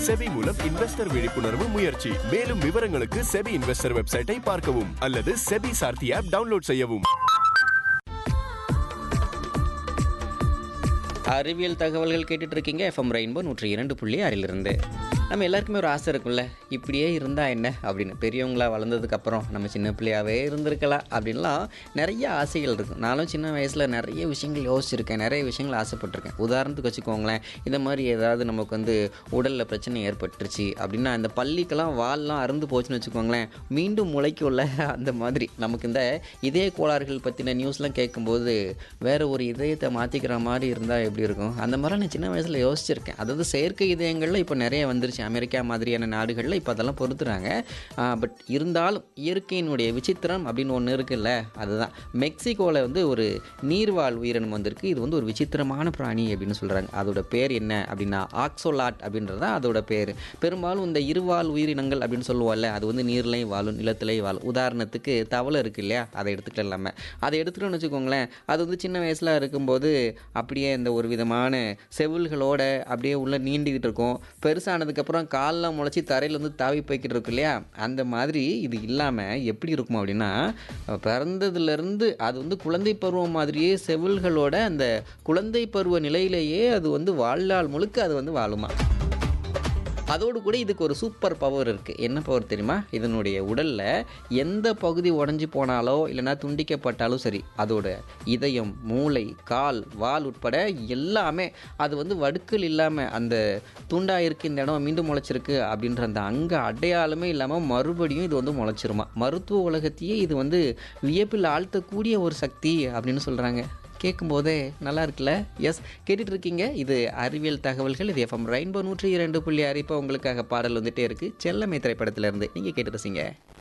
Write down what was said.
SEBI மூலம் investor விழிப்புணர்வு முயற்சி மேலும் விவரங்களுக்கு செபி இன்வெஸ்டர் வெப்சைட்டை பார்க்கவும் அல்லது செபி சார்த்தி ஆப் டவுன்லோட் செய்யவும் அறிவியல் தகவல்கள் கேட்டுட்டு இருக்கீங்க எஃப்எம் ரெயின்போ நூற்றி இரண்டு புள்ளி ஆறிலிருந்து நம்ம எல்லாருக்குமே ஒரு ஆசை இருக்கும்ல இப்படியே இருந்தால் என்ன அப்படின்னு பெரியவங்களா வளர்ந்ததுக்கப்புறம் நம்ம சின்ன பிள்ளையாவே இருந்திருக்கலாம் அப்படின்லாம் நிறைய ஆசைகள் இருக்கும் நானும் சின்ன வயசில் நிறைய விஷயங்கள் யோசிச்சிருக்கேன் நிறைய விஷயங்கள் ஆசைப்பட்டிருக்கேன் உதாரணத்துக்கு வச்சுக்கோங்களேன் இந்த மாதிரி ஏதாவது நமக்கு வந்து உடலில் பிரச்சனை ஏற்பட்டுருச்சு அப்படின்னா இந்த பள்ளிக்கெல்லாம் வால்லாம் அருந்து போச்சுன்னு வச்சுக்கோங்களேன் மீண்டும் முளைக்குள்ள அந்த மாதிரி நமக்கு இந்த இதய கோளாறுகள் பற்றின நியூஸ்லாம் கேட்கும்போது வேற ஒரு இதயத்தை மாற்றிக்கிற மாதிரி இருந்தால் எப்படி இருக்கும் அந்த மாதிரி நான் சின்ன வயசில் யோசிச்சிருக்கேன் அதாவது செயற்கை இதயங்கள்ல இப்போ நிறைய வந்துருச்சு அமெரிக்கா மாதிரியான நாடுகளில் இப்போ அதெல்லாம் பொறுத்துறாங்க பட் இருந்தாலும் இயற்கையினுடைய விசித்திரம் அப்படின்னு ஒன்று இருக்குல்ல அதுதான் மெக்சிகோவில் வந்து ஒரு நீர்வாழ் உயிரினம் வந்திருக்கு இது வந்து ஒரு விசித்திரமான பிராணி அப்படின்னு சொல்கிறாங்க அதோட பேர் என்ன அப்படின்னா ஆக்சோலாட் அப்படின்றது தான் அதோட பேர் பெரும்பாலும் இந்த இருவாழ் உயிரினங்கள் அப்படின்னு சொல்லுவோம்ல அது வந்து நீர்லையும் வாழும் நிலத்திலையும் வாழும் உதாரணத்துக்கு தவளை இருக்கு இல்லையா அதை எடுத்துக்கலாம் இல்லாமல் அதை எடுத்துட்டோம்னு வச்சுக்கோங்களேன் அது வந்து சின்ன வயசில் இருக்கும்போது அப்படியே இந்த ஒரு விதமான செவில்களோட அப்படியே உள்ள நீண்டிக்கிட்டு இருக்கும் பெருசானதுக்கப்புறம் கால்லாம் முளைச்சி தரையில் வந்து தாவி போய்கிட்டு இருக்கும் இல்லையா அந்த மாதிரி இது இல்லாமல் எப்படி இருக்கும் அப்படின்னா பிறந்ததுலேருந்து அது வந்து குழந்தை பருவம் மாதிரியே செவில்களோட அந்த குழந்தை பருவ நிலையிலேயே அது வந்து வாழ்நாள் முழுக்க அது வந்து வாழுமா அதோடு கூட இதுக்கு ஒரு சூப்பர் பவர் இருக்குது என்ன பவர் தெரியுமா இதனுடைய உடலில் எந்த பகுதி உடஞ்சி போனாலோ இல்லைனா துண்டிக்கப்பட்டாலும் சரி அதோட இதயம் மூளை கால் வால் உட்பட எல்லாமே அது வந்து வடுக்கல் இல்லாமல் அந்த துண்டாக இருக்கு இந்த இடம் மீண்டும் முளைச்சிருக்கு அப்படின்ற அந்த அங்க அடையாளமே இல்லாமல் மறுபடியும் இது வந்து முளைச்சிருமா மருத்துவ உலகத்தையே இது வந்து வியப்பில் ஆழ்த்தக்கூடிய ஒரு சக்தி அப்படின்னு சொல்கிறாங்க கேட்கும்போதே நல்லா இருக்குல்ல எஸ் கேட்டுட்டு இருக்கீங்க இது அறிவியல் தகவல்கள் இது எஃப்எம் ரெயின்போ நூற்றி இரண்டு புள்ளி ஆறு இப்போ உங்களுக்காக பாடல் வந்துட்டே இருக்குது செல்லமை திரைப்படத்திலேருந்து நீங்கள் கேட்டு ரசிங்க